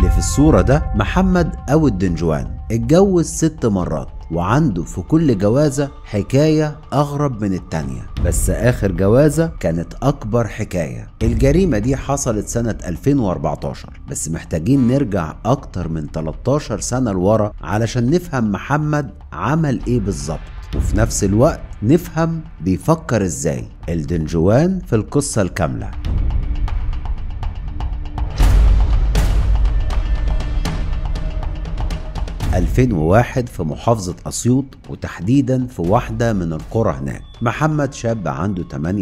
اللي في الصورة ده محمد أو الدنجوان اتجوز ست مرات وعنده في كل جوازة حكاية أغرب من التانية بس آخر جوازة كانت أكبر حكاية الجريمة دي حصلت سنة 2014 بس محتاجين نرجع أكتر من 13 سنة لورا علشان نفهم محمد عمل إيه بالظبط وفي نفس الوقت نفهم بيفكر إزاي الدنجوان في القصة الكاملة 2001 في محافظة أسيوط وتحديدا في واحدة من القرى هناك محمد شاب عنده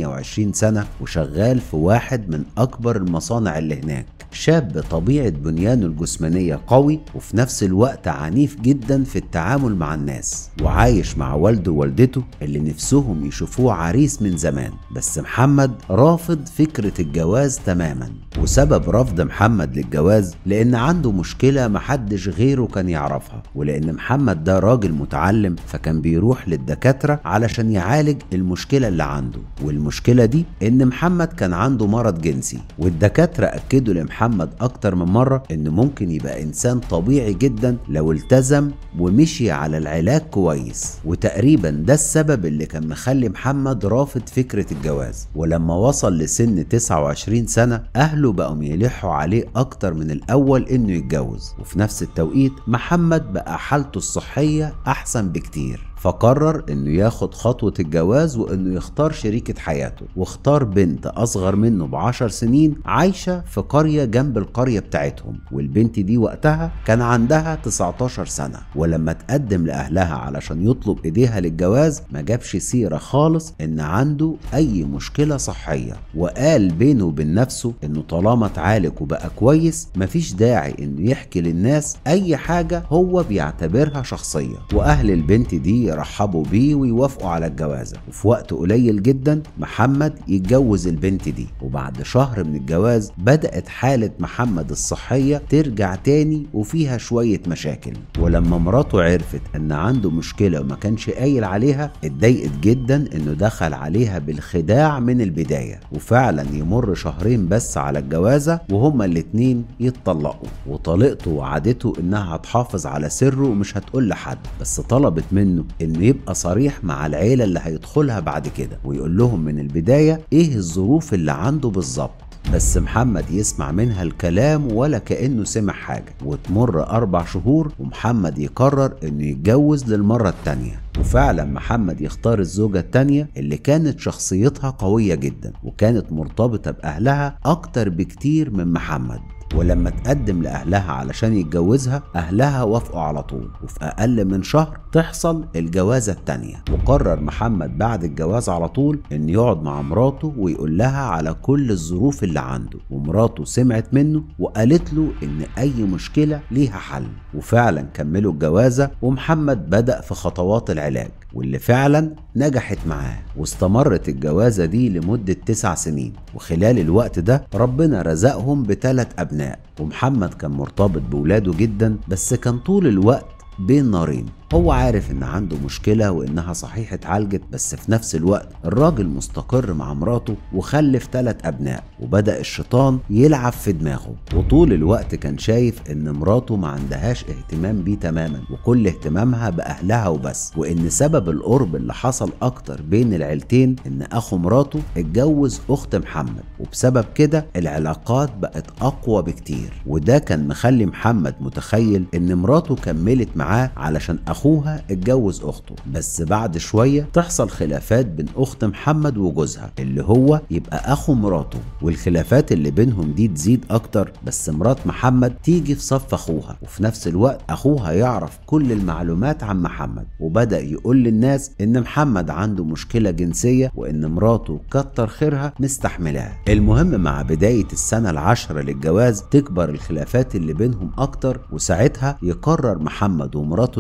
28 سنة وشغال في واحد من أكبر المصانع اللي هناك شاب طبيعة بنيانه الجسمانية قوي وفي نفس الوقت عنيف جدا في التعامل مع الناس وعايش مع والده ووالدته اللي نفسهم يشوفوه عريس من زمان بس محمد رافض فكرة الجواز تماما وسبب رفض محمد للجواز لأن عنده مشكلة محدش غيره كان يعرفها ولأن محمد ده راجل متعلم فكان بيروح للدكاترة علشان يعالج المشكلة اللي عنده والمشكلة دي إن محمد كان عنده مرض جنسي والدكاترة أكدوا لمحمد أكتر من مرة إن ممكن يبقى إنسان طبيعي جدا لو التزم ومشي على العلاج كويس وتقريبا ده السبب اللي كان مخلي محمد رافض فكرة الجواز ولما وصل لسن 29 سنة أهله بقوا يلحوا عليه أكتر من الأول إنه يتجوز وفي نفس التوقيت محمد بقى حالته الصحية أحسن بكتير فقرر انه ياخد خطوة الجواز وانه يختار شريكة حياته واختار بنت اصغر منه بعشر سنين عايشة في قرية جنب القرية بتاعتهم والبنت دي وقتها كان عندها 19 سنة ولما تقدم لأهلها علشان يطلب ايديها للجواز ما جابش سيرة خالص ان عنده اي مشكلة صحية وقال بينه وبين نفسه انه طالما اتعالج وبقى كويس مفيش داعي انه يحكي للناس اي حاجة هو بيعتبرها شخصية واهل البنت دي يرحبوا بيه ويوافقوا على الجوازة وفي وقت قليل جدا محمد يتجوز البنت دي وبعد شهر من الجواز بدأت حالة محمد الصحية ترجع تاني وفيها شوية مشاكل ولما مراته عرفت ان عنده مشكلة وما كانش قايل عليها اتضايقت جدا انه دخل عليها بالخداع من البداية وفعلا يمر شهرين بس على الجوازة وهما الاتنين يتطلقوا وطليقته وعدته انها هتحافظ على سره ومش هتقول لحد بس طلبت منه انه يبقى صريح مع العيلة اللي هيدخلها بعد كده ويقول لهم من البداية ايه الظروف اللي عنده بالظبط بس محمد يسمع منها الكلام ولا كأنه سمع حاجة وتمر أربع شهور ومحمد يقرر إنه يتجوز للمرة التانية وفعلا محمد يختار الزوجة التانية اللي كانت شخصيتها قوية جدا وكانت مرتبطة بأهلها أكتر بكتير من محمد ولما تقدم لأهلها علشان يتجوزها أهلها وافقوا على طول وفي أقل من شهر تحصل الجوازة التانية وقرر محمد بعد الجواز على طول إن يقعد مع مراته ويقول لها على كل الظروف اللي عنده ومراته سمعت منه وقالت له إن أي مشكلة ليها حل وفعلا كملوا الجوازة ومحمد بدأ في خطوات العلاج واللي فعلا نجحت معاه واستمرت الجوازة دي لمدة تسع سنين وخلال الوقت ده ربنا رزقهم بثلاث أبناء ومحمد كان مرتبط بولاده جدا بس كان طول الوقت بين نارين هو عارف ان عنده مشكلة وانها صحيح اتعالجت بس في نفس الوقت الراجل مستقر مع مراته وخلف ثلاث ابناء وبدأ الشيطان يلعب في دماغه وطول الوقت كان شايف ان مراته ما عندهاش اهتمام بيه تماما وكل اهتمامها باهلها وبس وان سبب القرب اللي حصل اكتر بين العيلتين ان اخو مراته اتجوز اخت محمد وبسبب كده العلاقات بقت اقوى بكتير وده كان مخلي محمد متخيل ان مراته كملت معاه علشان اخوه اخوها اتجوز اخته بس بعد شويه تحصل خلافات بين اخت محمد وجوزها اللي هو يبقى اخو مراته والخلافات اللي بينهم دي تزيد اكتر بس مرات محمد تيجي في صف اخوها وفي نفس الوقت اخوها يعرف كل المعلومات عن محمد وبدا يقول للناس ان محمد عنده مشكله جنسيه وان مراته كتر خيرها مستحملاه المهم مع بدايه السنه العاشره للجواز تكبر الخلافات اللي بينهم اكتر وساعتها يقرر محمد ومراته التانيه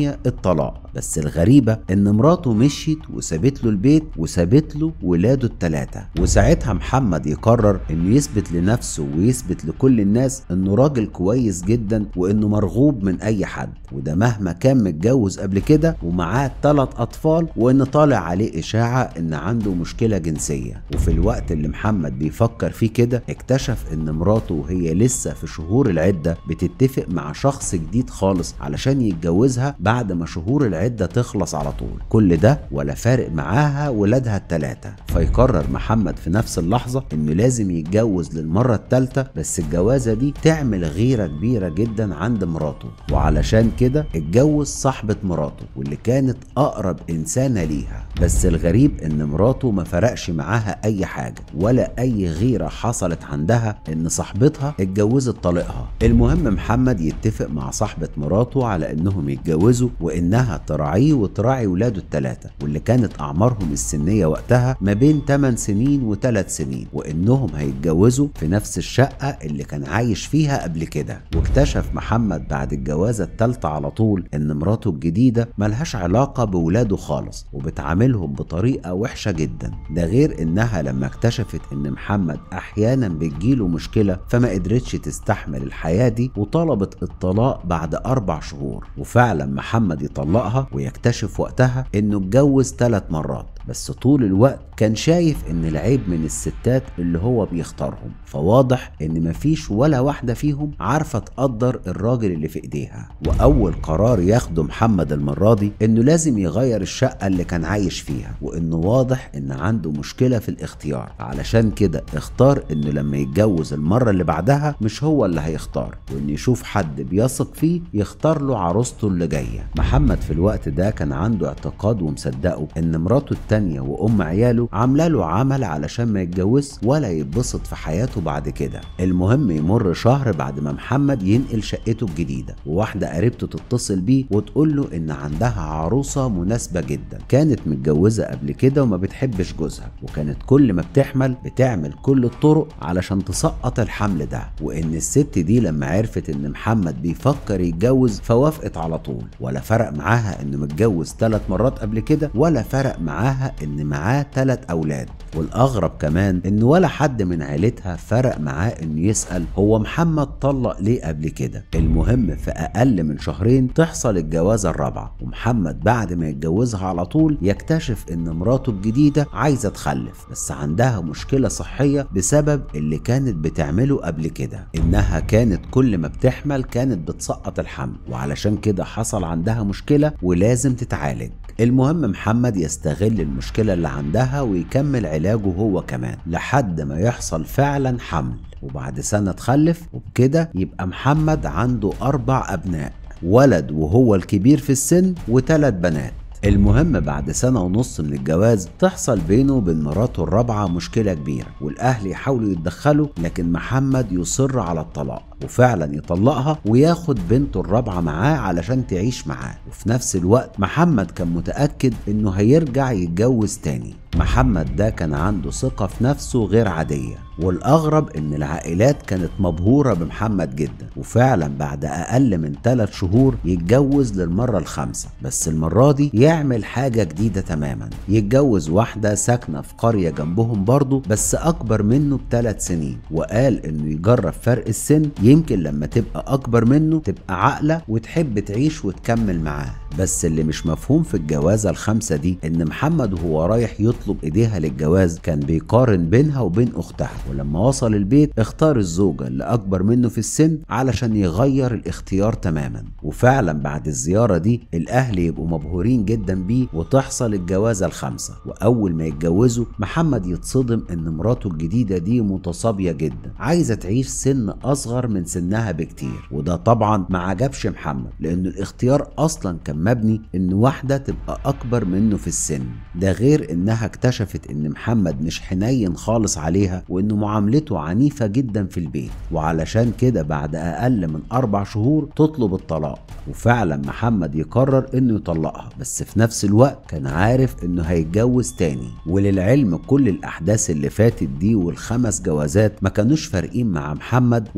التانية الطلاق بس الغريبة ان مراته مشيت وسابت له البيت وسابت له ولاده التلاتة وساعتها محمد يقرر انه يثبت لنفسه ويثبت لكل الناس انه راجل كويس جدا وانه مرغوب من اي حد وده مهما كان متجوز قبل كده ومعاه تلات اطفال وان طالع عليه اشاعة ان عنده مشكلة جنسية وفي الوقت اللي محمد بيفكر فيه كده اكتشف ان مراته وهي لسه في شهور العدة بتتفق مع شخص جديد خالص علشان يتجوزها بعد ما شهور العدة تخلص على طول كل ده ولا فارق معاها ولادها التلاتة فيقرر محمد في نفس اللحظة انه لازم يتجوز للمرة التالتة بس الجوازة دي تعمل غيرة كبيرة جدا عند مراته وعلشان كده اتجوز صاحبة مراته واللي كانت اقرب انسانة ليها بس الغريب ان مراته ما فرقش معاها اي حاجة ولا اي غيرة حصلت عندها ان صاحبتها اتجوزت طليقها المهم محمد يتفق مع صاحبة مراته على انهم يتجوزوا وانها تراعيه وتراعي ولاده الثلاثة واللي كانت اعمارهم السنية وقتها ما بين 8 سنين و3 سنين وانهم هيتجوزوا في نفس الشقة اللي كان عايش فيها قبل كده واكتشف محمد بعد الجوازة الثالثة على طول ان مراته الجديدة ملهاش علاقة بولاده خالص وبتعاملهم بطريقة وحشة جدا ده غير انها لما اكتشفت ان محمد احيانا بتجيله مشكلة فما قدرتش تستحمل الحياة دي وطلبت الطلاق بعد اربع شهور وفعلا محمد يطلقها ويكتشف وقتها انه اتجوز ثلاث مرات بس طول الوقت كان شايف ان العيب من الستات اللي هو بيختارهم فواضح ان مفيش ولا واحدة فيهم عارفة تقدر الراجل اللي في ايديها واول قرار ياخده محمد المرة دي انه لازم يغير الشقة اللي كان عايش فيها وانه واضح ان عنده مشكلة في الاختيار علشان كده اختار انه لما يتجوز المرة اللي بعدها مش هو اللي هيختار وانه يشوف حد بيثق فيه يختار له عروسته اللي جاية محمد في الوقت ده كان عنده اعتقاد ومصدقه ان مراته التانية وام عياله عامله له عمل علشان ما يتجوز ولا يتبسط في حياته بعد كده المهم يمر شهر بعد ما محمد ينقل شقته الجديدة وواحدة قريبته تتصل بيه وتقول له ان عندها عروسة مناسبة جدا كانت متجوزة قبل كده وما بتحبش جوزها وكانت كل ما بتحمل بتعمل كل الطرق علشان تسقط الحمل ده وان الست دي لما عرفت ان محمد بيفكر يتجوز فوافقت على طول ولا فرق معاها انه متجوز ثلاث مرات قبل كده ولا فرق معاها ان معاه ثلاث اولاد والاغرب كمان ان ولا حد من عيلتها فرق معاه انه يسال هو محمد طلق ليه قبل كده المهم في اقل من شهرين تحصل الجوازه الرابعه ومحمد بعد ما يتجوزها على طول يكتشف ان مراته الجديده عايزه تخلف بس عندها مشكله صحيه بسبب اللي كانت بتعمله قبل كده انها كانت كل ما بتحمل كانت بتسقط الحمل وعلشان كده حصل عندها مشكله ولازم تتعالج المهم محمد يستغل المشكلة اللي عندها ويكمل علاجه هو كمان لحد ما يحصل فعلا حمل وبعد سنة تخلف وبكده يبقى محمد عنده أربع أبناء ولد وهو الكبير في السن وثلاث بنات المهم بعد سنة ونص من الجواز تحصل بينه وبين مراته الرابعة مشكلة كبيرة والأهل يحاولوا يتدخلوا لكن محمد يصر على الطلاق وفعلا يطلقها وياخد بنته الرابعة معاه علشان تعيش معاه وفي نفس الوقت محمد كان متأكد انه هيرجع يتجوز تاني محمد ده كان عنده ثقة في نفسه غير عادية والأغرب إن العائلات كانت مبهورة بمحمد جدا وفعلا بعد أقل من ثلاث شهور يتجوز للمرة الخامسة بس المرة دي يعمل حاجة جديدة تماما يتجوز واحدة ساكنة في قرية جنبهم برضه بس أكبر منه بثلاث سنين وقال إنه يجرب فرق السن يمكن لما تبقى أكبر منه تبقى عاقلة وتحب تعيش وتكمل معاه بس اللي مش مفهوم في الجوازة الخامسة دي إن محمد وهو رايح يطلب إيديها للجواز كان بيقارن بينها وبين أختها ولما وصل البيت اختار الزوجة اللي أكبر منه في السن علشان يغير الاختيار تماما وفعلا بعد الزيارة دي الأهل يبقوا مبهورين جدا بيه وتحصل الجوازة الخامسة وأول ما يتجوزوا محمد يتصدم إن مراته الجديدة دي متصابية جدا عايزة تعيش سن أصغر من سنها بكتير وده طبعا ما عجبش محمد لأن الاختيار أصلا كان مبني إن واحدة تبقى أكبر منه في السن ده غير إنها اكتشفت إن محمد مش حنين خالص عليها وإنه معاملته عنيفة جدا في البيت وعلشان كده بعد أقل من أربع شهور تطلب الطلاق وفعلا محمد يقرر إنه يطلقها بس في نفس الوقت كان عارف إنه هيتجوز تاني وللعلم كل الأحداث اللي فاتت دي والخمس جوازات ما كانوش فارقين مع محمد ولا مع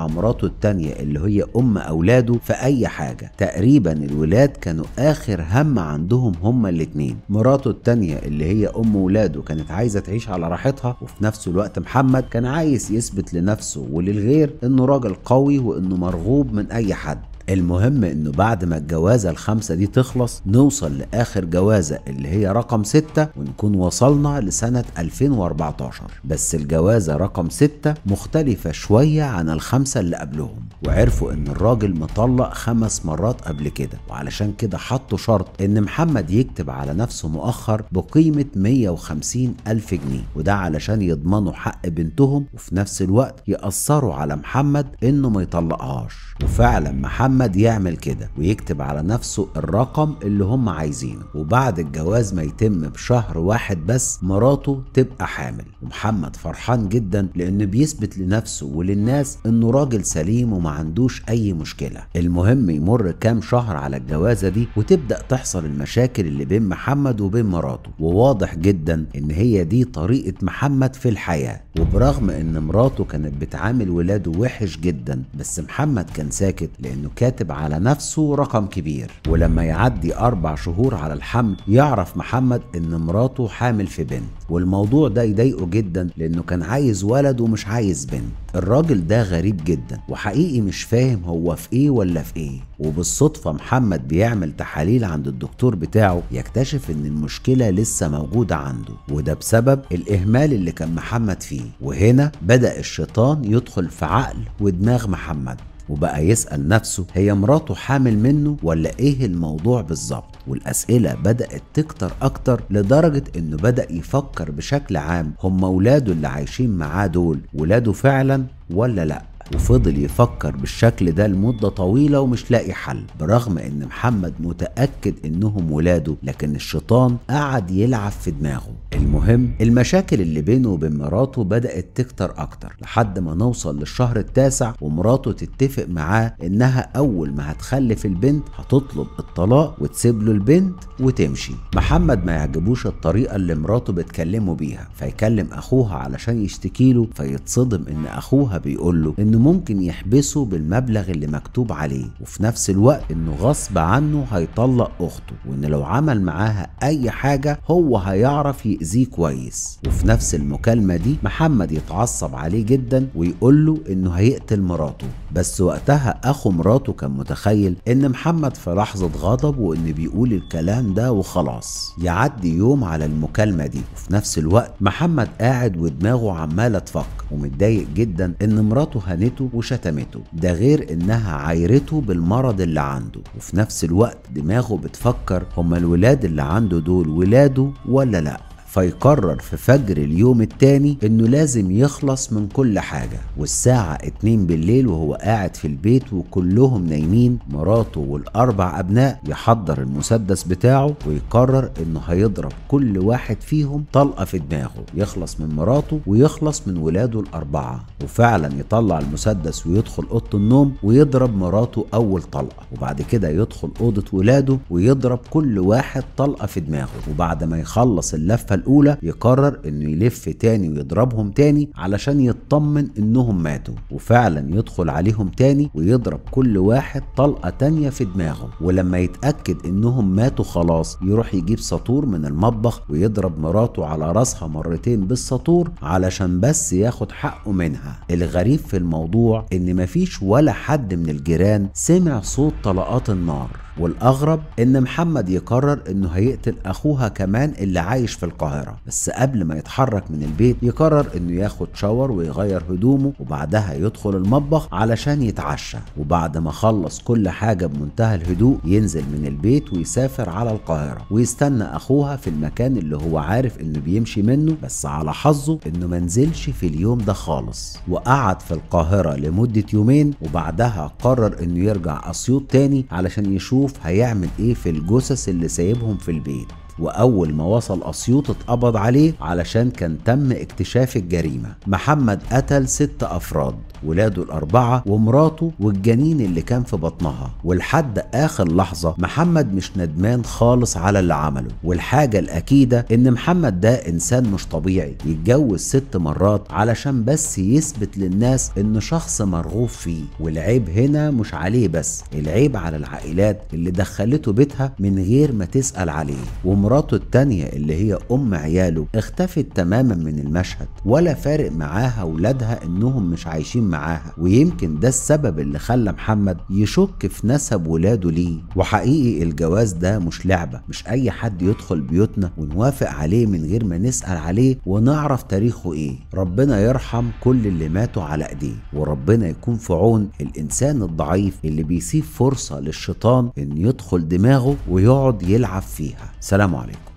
مع مراته التانية اللي هي ام اولاده في اي حاجة تقريبا الولاد كانوا اخر هم عندهم هما الاتنين مراته التانية اللي هي ام ولاده كانت عايزة تعيش على راحتها وفي نفس الوقت محمد كان عايز يثبت لنفسه وللغير انه راجل قوي وانه مرغوب من اي حد المهم انه بعد ما الجوازة الخمسة دي تخلص نوصل لاخر جوازة اللي هي رقم ستة ونكون وصلنا لسنة 2014 بس الجوازة رقم ستة مختلفة شوية عن الخمسة اللي قبلهم وعرفوا ان الراجل مطلق خمس مرات قبل كده وعلشان كده حطوا شرط ان محمد يكتب على نفسه مؤخر بقيمة 150 ألف جنيه وده علشان يضمنوا حق بنتهم وفي نفس الوقت يأثروا على محمد انه ما يطلقهاش وفعلا محمد يعمل كده ويكتب على نفسه الرقم اللي هم عايزينه وبعد الجواز ما يتم بشهر واحد بس مراته تبقى حامل ومحمد فرحان جدا لانه بيثبت لنفسه وللناس انه راجل سليم وما عندوش اي مشكله المهم يمر كام شهر على الجوازه دي وتبدا تحصل المشاكل اللي بين محمد وبين مراته وواضح جدا ان هي دي طريقه محمد في الحياه وبرغم ان مراته كانت بتعامل ولاده وحش جدا بس محمد كان ساكت لانه كاتب على نفسه رقم كبير ولما يعدي اربع شهور على الحمل يعرف محمد ان مراته حامل في بنت والموضوع ده يضايقه جدا لانه كان عايز ولد ومش عايز بنت الراجل ده غريب جدا وحقيقي مش فاهم هو في ايه ولا في ايه وبالصدفة محمد بيعمل تحاليل عند الدكتور بتاعه يكتشف ان المشكلة لسه موجودة عنده وده بسبب الاهمال اللي كان محمد فيه وهنا بدأ الشيطان يدخل في عقل ودماغ محمد وبقى يسأل نفسه هي مراته حامل منه ولا ايه الموضوع بالظبط والأسئلة بدأت تكتر أكتر لدرجة إنه بدأ يفكر بشكل عام هم ولاده اللي عايشين معاه دول ولاده فعلا ولا لأ وفضل يفكر بالشكل ده لمدة طويلة ومش لاقي حل برغم ان محمد متأكد انهم ولاده لكن الشيطان قعد يلعب في دماغه المهم المشاكل اللي بينه وبين مراته بدأت تكتر اكتر لحد ما نوصل للشهر التاسع ومراته تتفق معاه انها اول ما هتخلف البنت هتطلب الطلاق وتسيب له البنت وتمشي محمد ما يعجبوش الطريقة اللي مراته بتكلمه بيها فيكلم اخوها علشان يشتكي له فيتصدم ان اخوها بيقول له انه ممكن يحبسه بالمبلغ اللي مكتوب عليه وفي نفس الوقت انه غصب عنه هيطلق اخته وان لو عمل معاها اي حاجة هو هيعرف يأذيه كويس وفي نفس المكالمة دي محمد يتعصب عليه جدا ويقول له انه هيقتل مراته بس وقتها اخو مراته كان متخيل ان محمد في لحظة غضب وان بيقول الكلام ده وخلاص يعدي يوم على المكالمة دي وفي نفس الوقت محمد قاعد ودماغه عمالة تفكر ومتضايق جدا ان مراته هنته وشتمته ده غير انها عايرته بالمرض اللي عنده وفي نفس الوقت دماغه بتفكر هما الولاد اللي عنده دول ولاده ولا لا فيقرر في فجر اليوم التاني انه لازم يخلص من كل حاجة والساعة 2 بالليل وهو قاعد في البيت وكلهم نايمين مراته والاربع ابناء يحضر المسدس بتاعه ويقرر انه هيضرب كل واحد فيهم طلقة في دماغه يخلص من مراته ويخلص من ولاده الاربعة وفعلا يطلع المسدس ويدخل اوضة النوم ويضرب مراته اول طلقة وبعد كده يدخل اوضة ولاده ويضرب كل واحد طلقة في دماغه وبعد ما يخلص اللفة الأولى يقرر إنه يلف تاني ويضربهم تاني علشان يطمن إنهم ماتوا وفعلا يدخل عليهم تاني ويضرب كل واحد طلقة تانية في دماغه ولما يتأكد إنهم ماتوا خلاص يروح يجيب سطور من المطبخ ويضرب مراته على راسها مرتين بالسطور علشان بس ياخد حقه منها الغريب في الموضوع إن مفيش ولا حد من الجيران سمع صوت طلقات النار والاغرب ان محمد يقرر انه هيقتل اخوها كمان اللي عايش في القاهره بس قبل ما يتحرك من البيت يقرر انه ياخد شاور ويغير هدومه وبعدها يدخل المطبخ علشان يتعشى وبعد ما خلص كل حاجه بمنتهى الهدوء ينزل من البيت ويسافر على القاهره ويستنى اخوها في المكان اللي هو عارف انه بيمشي منه بس على حظه انه منزلش في اليوم ده خالص وقعد في القاهره لمده يومين وبعدها قرر انه يرجع اسيوط تاني علشان يشوف يشوف هيعمل ايه في الجثث اللي سايبهم في البيت واول ما وصل اسيوط اتقبض عليه علشان كان تم اكتشاف الجريمه محمد قتل ست افراد ولاده الأربعة ومراته والجنين اللي كان في بطنها ولحد آخر لحظة محمد مش ندمان خالص على اللي عمله والحاجة الأكيدة إن محمد ده إنسان مش طبيعي يتجوز ست مرات علشان بس يثبت للناس إنه شخص مرغوب فيه والعيب هنا مش عليه بس العيب على العائلات اللي دخلته بيتها من غير ما تسأل عليه ومراته التانية اللي هي أم عياله اختفت تماما من المشهد ولا فارق معاها ولادها إنهم مش عايشين معاها ويمكن ده السبب اللي خلى محمد يشك في نسب ولاده ليه وحقيقي الجواز ده مش لعبة مش أي حد يدخل بيوتنا ونوافق عليه من غير ما نسأل عليه ونعرف تاريخه إيه ربنا يرحم كل اللي ماتوا على إيديه وربنا يكون في عون الإنسان الضعيف اللي بيسيب فرصة للشيطان إن يدخل دماغه ويقعد يلعب فيها سلام عليكم